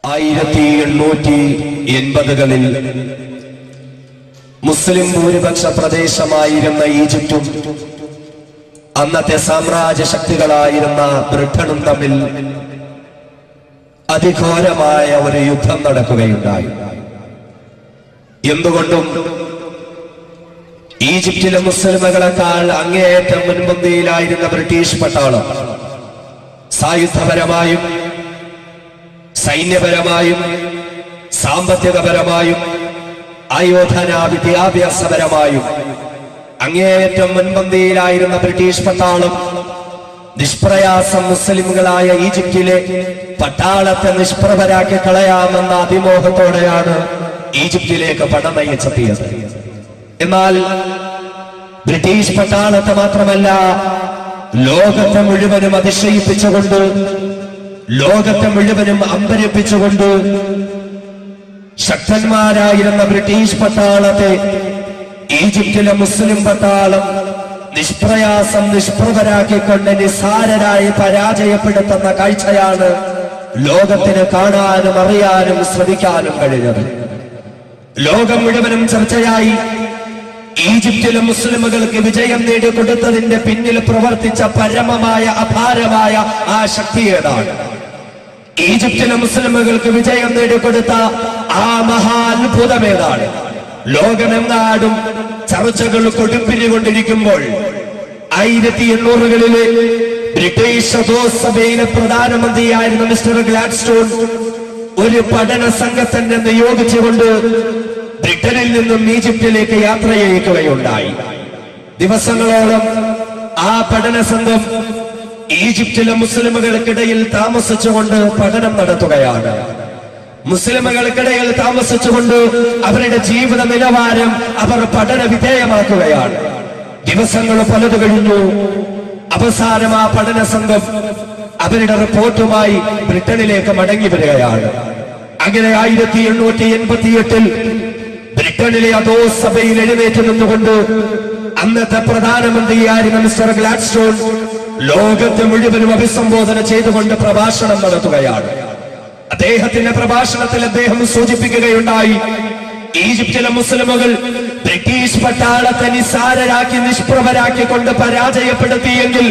ആയിരത്തി എണ്ണൂറ്റി എൺപതുകളിൽ മുസ്ലിം ഭൂരിപക്ഷ പ്രദേശമായിരുന്ന ഈജിപ്തും അന്നത്തെ സാമ്രാജ്യ ശക്തികളായിരുന്ന ബ്രിട്ടനും തമ്മിൽ അതിഘോരമായ ഒരു യുദ്ധം നടക്കുകയുണ്ടായി എന്തുകൊണ്ടും ഈജിപ്തിലെ മുസ്ലിമുകളെക്കാൾ അങ്ങേയറ്റം മുൻപന്തിയിലായിരുന്ന ബ്രിട്ടീഷ് പട്ടാളം സായുധപരമായും സൈന്യപരമായും സാമ്പത്തികപരമായും ആയോധന വിദ്യാഭ്യാസപരമായും അങ്ങേയറ്റം മുൻപന്തിയിലായിരുന്ന ബ്രിട്ടീഷ് പട്ടാളം നിഷ്പ്രയാസം മുസ്ലിമുകളായ ഈജിപ്തിലെ പട്ടാളത്തെ നിഷ്പ്രഭരാക്കി കളയാമെന്ന അതിമോഹത്തോടെയാണ് ഈജിപ്തിലേക്ക് പണനയിച്ചെത്തിയത് എന്നാൽ ബ്രിട്ടീഷ് പട്ടാളത്തെ മാത്രമല്ല ലോകത്തെ മുഴുവനും അതിശയിപ്പിച്ചുകൊണ്ട് ലോകത്തെ മുഴുവനും അമ്പരിപ്പിച്ചുകൊണ്ട് ശക്തന്മാരായിരുന്ന ബ്രിട്ടീഷ് പട്ടാളത്തെ ഈജിപ്തിലെ മുസ്ലിം പട്ടാളം നിഷ്പ്രയാസം നിഷ്പ്രഭരാക്കിക്കൊണ്ട് നിസ്സാരരായി പരാജയപ്പെടുത്തുന്ന കാഴ്ചയാണ് ലോകത്തിന് കാണാനും അറിയാനും ശ്രമിക്കാനും കഴിഞ്ഞത് ലോകം മുഴുവനും ചർച്ചയായി ഈജിപ്തിലെ മുസ്ലിമുകൾക്ക് വിജയം നേടിക്കൊടുത്തതിന്റെ പിന്നിൽ പ്രവർത്തിച്ച പരമമായ അപാരമായ ആ ശക്തി ഏതാണ് ഈജിപ്തിലെ മുസ്ലിമുകൾക്ക് വിജയം നേടിക്കൊടുത്ത ആ മഹാത്ഭുതം ഏതാണ് ലോകമെങ്ങാടും ചർച്ചകൾ കൊടുപ്പിരികൊണ്ടിരിക്കുമ്പോൾ ആയിരത്തി എണ്ണൂറുകളിലെ ബ്രിട്ടീഷ് അധോസഭയിലെ പ്രധാനമന്ത്രിയായിരുന്ന മിസ്റ്റർ ഗ്ലാഡ്സ്റ്റോൺ ഒരു പഠന സംഘത്തെ നിയോഗിച്ചുകൊണ്ട് ബ്രിട്ടനിൽ നിന്നും ഈജിപ്തിലേക്ക് യാത്ര ചെയ്യിക്കുകയുണ്ടായി ദിവസങ്ങളോളം ആ പഠന സംഘം ഈജിപ്തിലെ മുസ്ലിമുകൾക്കിടയിൽ താമസിച്ചുകൊണ്ട് പഠനം നടത്തുകയാണ് മുസ്ലിമുകൾക്കിടയിൽ താമസിച്ചുകൊണ്ട് അവരുടെ ജീവിത നിലവാരം അവർ പഠന വിധേയമാക്കുകയാണ് ദിവസങ്ങൾ പലത് കഴിഞ്ഞു അവസാനം ആ പഠന സംഘം അവരുടെ റിപ്പോർട്ടുമായി ബ്രിട്ടനിലേക്ക് മടങ്ങി വരികയാണ് അങ്ങനെ ആയിരത്തി എണ്ണൂറ്റി എൺപത്തി എട്ടിൽ ബ്രിട്ടനിലെ അതോ സഭയിൽ എഴുന്നേറ്റ് നിന്നുകൊണ്ട് അന്നത്തെ പ്രധാനമന്ത്രിയായിരുന്ന മിസ്റ്റർ ഗ്ലാഡ്സ്റ്റോൺ ലോകത്തെ മുഴുവനും അഭിസംബോധന ചെയ്തുകൊണ്ട് പ്രഭാഷണം നടത്തുകയാണ് അദ്ദേഹത്തിന്റെ പ്രഭാഷണത്തിൽ അദ്ദേഹം സൂചിപ്പിക്കുകയുണ്ടായി ഈജിപ്തിലെ മുസ്ലിമുകൾ ബ്രിട്ടീഷ് പട്ടാളത്തെ നിസ്സാരരാക്കി നിഷ്പ്രഭരാക്കിക്കൊണ്ട് പരാജയപ്പെടുത്തിയെങ്കിൽ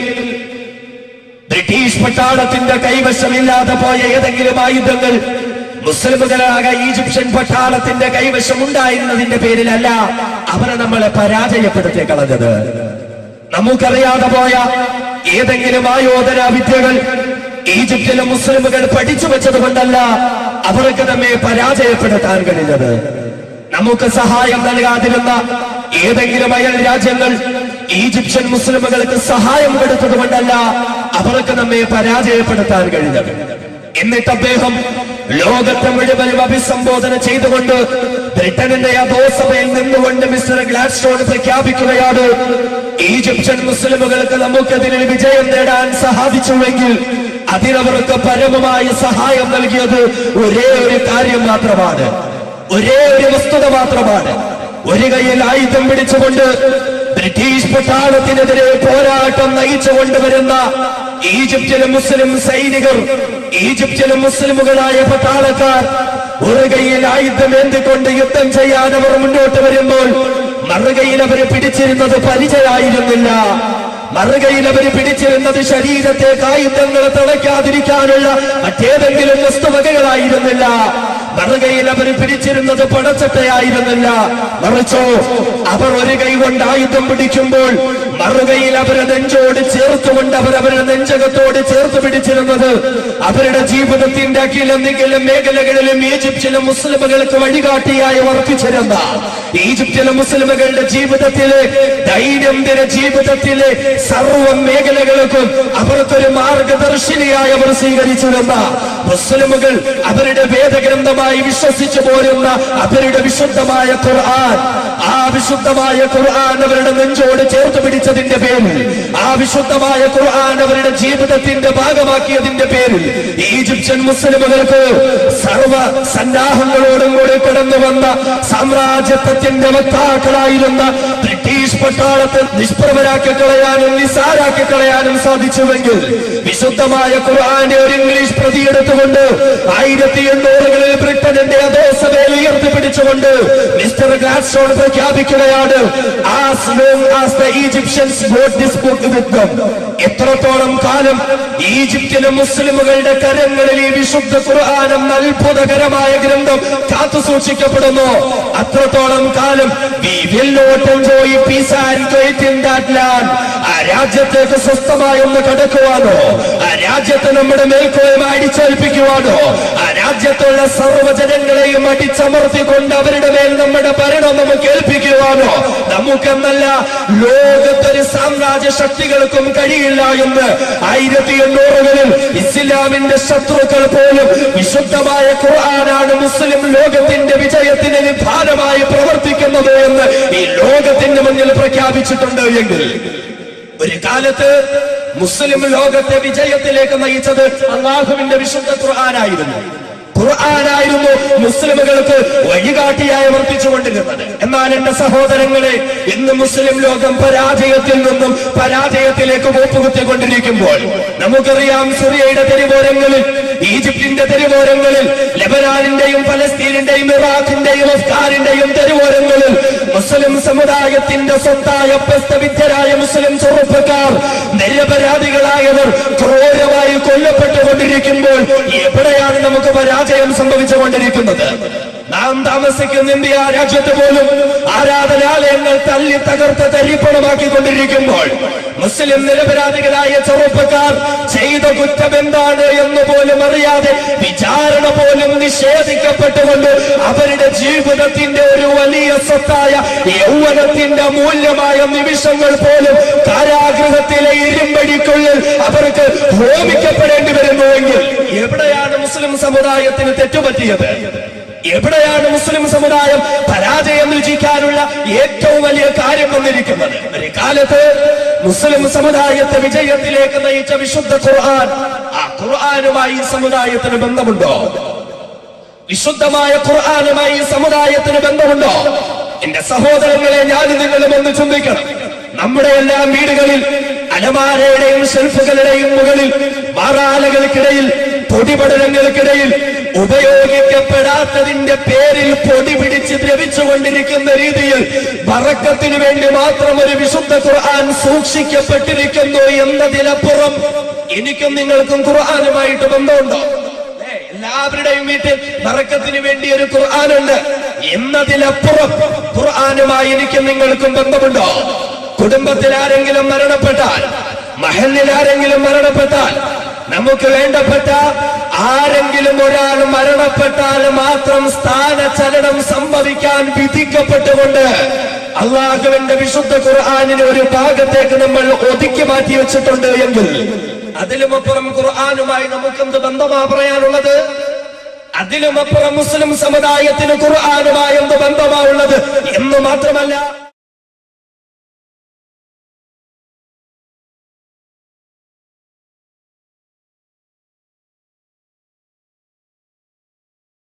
ബ്രിട്ടീഷ് പട്ടാളത്തിന്റെ കൈവശമില്ലാതെ പോയ ഏതെങ്കിലും ആയുധങ്ങൾ മുസ്ലിമുകളാക ഈജിപ്ഷ്യൻ പട്ടാളത്തിന്റെ കൈവശം ഉണ്ടായിരുന്നതിന്റെ പേരിലല്ല അവരെ നമ്മളെ പരാജയപ്പെടുത്തി കളഞ്ഞത് നമുക്കറിയാതെ പോയ ഏതെങ്കിലും ആയോധന വിദ്യകൾ ഈജിപ്തിലെ മുസ്ലിമുകൾ പഠിച്ചു വെച്ചത് കൊണ്ടല്ല അവർക്ക് നമ്മെ പരാജയപ്പെടുത്താൻ കഴിഞ്ഞത് നമുക്ക് സഹായം നൽകാതിരുന്ന ഏതെങ്കിലും അയൽ രാജ്യങ്ങൾ ഈജിപ്ഷ്യൻ മുസ്ലിമുകൾക്ക് സഹായം കൊടുത്തത് കൊണ്ടല്ല അവർക്ക് നമ്മെ പരാജയപ്പെടുത്താൻ കഴിഞ്ഞത് എന്നിട്ട് അദ്ദേഹം ലോകത്തെ മുഴുവനും അഭിസംബോധന ചെയ്തുകൊണ്ട് ബ്രിട്ടനിന്റെ അധോസഭയിൽ നിന്നുകൊണ്ട് മിസ്റ്റർ ഗ്ലാഡ്സ്റ്റോൺ പ്രഖ്യാപിക്കുകയാണ് ഈജിപ്ഷ്യൻ മുസ്ലിമുകൾക്ക് നമുക്കെതിരെ വിജയം നേടാൻ സാധിച്ചുവെങ്കിൽ അതിനവർക്ക് പരമമായ സഹായം നൽകിയത് ഒരേ ഒരു കാര്യം മാത്രമാണ് ഒരേ ഒരു വസ്തുത മാത്രമാണ് ഒരു കയ്യിൽ ആയുധം പിടിച്ചുകൊണ്ട് ബ്രിട്ടീഷ് പട്ടാളത്തിനെതിരെ പോരാട്ടം നയിച്ചു കൊണ്ടുവരുന്ന ഈജിപ്തിലെ മുസ്ലിം സൈനികർ ഈജിപ്തിലെ മുസ്ലിമുകളായ പട്ടാളക്കാർ ഒരു കയ്യിൽ ആയുധം എന്തിക്കൊണ്ട് യുദ്ധം ചെയ്യാൻ അവർ മുന്നോട്ട് വരുമ്പോൾ മറുകയിൽ അവരെ പിടിച്ചിരുന്നത് പരിചയായിരുന്നില്ല മറുകയിൽ അവർ പിടിച്ചിരുന്നത് ശരീരത്തെ ആയുധങ്ങൾ തളയ്ക്കാതിരിക്കാനുള്ള മറ്റേതെങ്കിലും വസ്തുവകകളായിരുന്നില്ല മറുകയിൽ അവർ പിടിച്ചിരുന്നത് പടച്ചട്ടയായിരുന്നില്ല മറിച്ചോ അവർ ഒരു കൈ കൊണ്ട് ആയുധം പിടിക്കുമ്പോൾ മറുകയിൽ അവരെ നെഞ്ചോട് ചേർത്തുകൊണ്ട് അവർ അവരുടെ നെഞ്ചകത്തോട് ചേർത്ത് പിടിച്ചിരുന്നത് അവരുടെ ജീവിതത്തിന്റെ അഖിലെന്തെങ്കിലും മേഖലകളിലും ഈജിപ്തിലെ മുസ്ലിമുകൾക്ക് വഴികാട്ടിയായി വർദ്ധിച്ചിരുന്ന ഈജിപ്തിലെ മുസ്ലിമുകളുടെ ജീവിതത്തിലെ ദൈനംദിന ജീവിതത്തിലെ സർവ മേഖലകൾക്കും അവർക്കൊരു മാർഗദർശിനിയായി അവർ സ്വീകരിച്ചിരുന്ന മുസ്ലിമുകൾ അവരുടെ വേദഗ്രന്ഥമായി വിശ്വസിച്ചു പോരുന്ന അവരുടെ വിശുദ്ധമായ ഖുർആൻ ആ വിശുദ്ധമായ ഖുർആൻ അവരുടെ നെഞ്ചോട് ചേർത്ത് പിടിച്ചു പഠിച്ചതിന്റെ പേരിൽ ആ വിശുദ്ധമായ ഖുർആൻ അവരുടെ ജീവിതത്തിന്റെ ഭാഗമാക്കിയതിന്റെ പേരിൽ ഈജിപ്ഷ്യൻ മുസ്ലിമുകൾക്ക് സർവ സന്നാഹങ്ങളോടും കൂടി കടന്നു വന്ന സാമ്രാജ്യത്വത്തിന്റെ വക്താക്കളായിരുന്ന ബ്രിട്ടീഷ് പട്ടാളത്തെ നിഷ്പ്രഭരാക്കി കളയാനും നിസാരാക്കി കളയാനും സാധിച്ചുവെങ്കിൽ വിശുദ്ധമായ ഖുർആന്റെ ഒരു ഇംഗ്ലീഷ് പ്രതി എടുത്തുകൊണ്ട് ആയിരത്തി എണ്ണൂറുകളിൽ ബ്രിട്ടനിന്റെ അധോസഭയിൽ ഉയർത്തിപ്പിടിച്ചുകൊണ്ട് മിസ്റ്റർ ഗ്ലാഡ്സ്റ്റോൺ പ്രഖ്യാപിക്കുകയാണ് as long as the Egyptians got this book with them എത്രത്തോളം കാലം ഈജിപ്തിലെ മുസ്ലിമുകളുടെ കരങ്ങളിൽ ഈ വിശുദ്ധ ഖുർആൻ എന്ന അത്ഭുതകരമായ ഗ്രന്ഥം കാത്തു സൂക്ഷിക്കപ്പെടുന്നു അത്രത്തോളം കാലം we will not enjoy peace and quiet in that land ആ രാജ്യത്തേക്ക് സ്വസ്ഥമായി ഒന്ന് കടക്കുവാനോ ആ രാജ്യത്തെ നമ്മുടെ മേൽക്കോയം അടിച്ചേൽപ്പിക്കുവാനോ ആ രാജ്യത്തുള്ള സർവ്വജനങ്ങളെയും അടിച്ചമർത്തിക്കൊണ്ട് അവരുടെ മേൽ നമ്മുടെ ഭരണം നമുക്ക് ഏൽപ്പിക്കുവാനോ നമുക്കെന്നല്ല ലോകത്തൊരു സാമ്രാജ്യ ശക്തികൾക്കും കഴിയില്ല എന്ന് ആയിരത്തി എണ്ണൂറുകളിൽ ഇസ്ലാമിന്റെ ശത്രുക്കൾ പോലും വിശുദ്ധമായ ഖുർആനാണ് മുസ്ലിം ലോകത്തിന്റെ വിജയത്തിന് വിധാനമായി പ്രവർത്തിക്കുന്നത് എന്ന് ഈ ലോകത്തിന്റെ മുന്നിൽ പ്രഖ്യാപിച്ചിട്ടുണ്ട് എങ്കിൽ ഒരു കാലത്ത് മുസ്ലിം ലോകത്തെ വിജയത്തിലേക്ക് നയിച്ചത് അള്ളാഹുവിന്റെ വിശുദ്ധ ഖുർആനായിരുന്നു ഖുർആനായിരുന്നു മുസ്ലിമുകൾക്ക് വഴികാട്ടിയായി വർത്തിച്ചുകൊണ്ടിരുന്നത് എന്നാൽ എന്റെ സഹോദരങ്ങളെ ഇന്ന് മുസ്ലിം ലോകം പരാജയത്തിൽ നിന്നും പരാജയത്തിലേക്ക് കോപ്പുകുത്തിക്കൊണ്ടിരിക്കുമ്പോൾ നമുക്കറിയാം സിറിയയുടെ തെരുവോരങ്ങളിൽ ഈജിപ്തിന്റെ തെരുവോരങ്ങളിൽ ലെബനാനിന്റെയും ഫലസ്തീനിന്റെയും ഇറാഖിന്റെയും അഫ്ഗാനിന്റെയും തെരുവോരങ്ങളിൽ മുസ്ലിം സമുദായത്തിന്റെ സ്വത്തായ പ്രസ്തവിദ്യരായ മുസ്ലിം ചെറുപ്പക്കാർ നിരപരാധികളായവർ ക്രൂരമായി കൊല്ലപ്പെട്ടുകൊണ്ടിരിക്കുമ്പോൾ എവിടെയാണ് നമുക്ക് പരാജയം സംഭവിച്ചുകൊണ്ടിരിക്കുന്നത് നാം താമസിക്കുന്ന ഇന്ത്യ രാജ്യത്ത് പോലും ആരാധനാലയങ്ങൾ തല്ലി തകർത്ത് തരിപ്പണമാക്കിക്കൊണ്ടിരിക്കുമ്പോൾ മുസ്ലിം നിരപരാധികളായ ചെറുപ്പക്കാർ ചെയ്ത കുറ്റം എന്താണ് എന്ന് പോലും അറിയാതെ വിചാരണ പോലും നിഷേധിക്കപ്പെട്ടുകൊണ്ട് അവരുടെ ജീവിതത്തിന്റെ ഒരു വലിയ സ്വത്തായ യൗവനത്തിന്റെ മൂല്യമായ നിമിഷങ്ങൾ പോലും കാരാഗൃഹത്തിലെ ഇരുമ്പടിക്കുള്ളിൽ അവർക്ക് ഹോമിക്കപ്പെടേണ്ടി വരുന്നുവെങ്കിൽ എവിടെയാണ് മുസ്ലിം സമുദായത്തിന് തെറ്റുപറ്റിയത് എവിടെയാണ് മുസ്ലിം സമുദായം പരാജയം രുചിക്കാനുള്ള ഏറ്റവും വലിയ കാര്യം വന്നിരിക്കുന്നത് ഒരു കാലത്ത് മുസ്ലിം സമുദായത്തെ വിജയത്തിലേക്ക് നയിച്ച വിശുദ്ധ ഖുർആൻ ആ ഖുർആനുമായി ഈ സമുദായത്തിന് ബന്ധമുണ്ടോ വിശുദ്ധമായ ഖുർആനുമായി ഈ സമുദായത്തിന് ബന്ധമുണ്ടോ എന്റെ സഹോദരങ്ങളെ ഞാൻ നിങ്ങളും ഒന്ന് ചിന്തിക്കണം നമ്മുടെ എല്ലാം വീടുകളിൽ അലമാരയുടെയും ഷെൽഫുകളുടെയും മുകളിൽ മാറാലകൾക്കിടയിൽ പൊടിപടലങ്ങൾക്കിടയിൽ ഉപയോഗിക്കപ്പെടാത്തതിന്റെ പേരിൽ പൊടി പിടിച്ച് ദ്രവിച്ചുകൊണ്ടിരിക്കുന്ന രീതിയിൽ വറക്കത്തിനു വേണ്ടി മാത്രം ഒരു വിശുദ്ധ ഖുർആൻ സൂക്ഷിക്കപ്പെട്ടിരിക്കുന്നു എന്നതിനപ്പുറം എനിക്കും നിങ്ങൾക്കും ഖുർആനുമായിട്ട് ബന്ധമുണ്ടോ ഏ, എല്ലാവരുടെയും വീട്ടിൽ ബറക്കത്തിന് വേണ്ടി ഒരു ഖുർആനുണ്ട് എന്നതിലപ്പുറം ഖുർആനുമായി എനിക്കും നിങ്ങൾക്കും ബന്ധമുണ്ടോ കുടുംബത്തിൽ ആരെങ്കിലും മരണപ്പെട്ടാൽ മഹലിൽ ആരെങ്കിലും മരണപ്പെട്ടാൽ നമുക്ക് വേണ്ടപ്പെട്ട ആരെങ്കിലും ഒരാൾ മരണപ്പെട്ടാൽ മാത്രം സ്ഥാനചലനം സംഭവിക്കാൻ വിധിക്കപ്പെട്ടുകൊണ്ട് അള്ളാഹുവിന്റെ വിശുദ്ധ ഖുർആാനിന് ഒരു ഭാഗത്തേക്ക് നമ്മൾ ഒതുക്കി മാറ്റി വെച്ചിട്ടുണ്ട് എങ്കിൽ അതിലുമപ്പുറം ഖുർആാനുമായി നമുക്കെന്ത് ബന്ധമാ പറയാനുള്ളത് അതിലുമപ്പുറം മുസ്ലിം സമുദായത്തിന് ഖുർആാനുമായി എന്ത് ബന്ധമാ ഉള്ളത് എന്ന് മാത്രമല്ല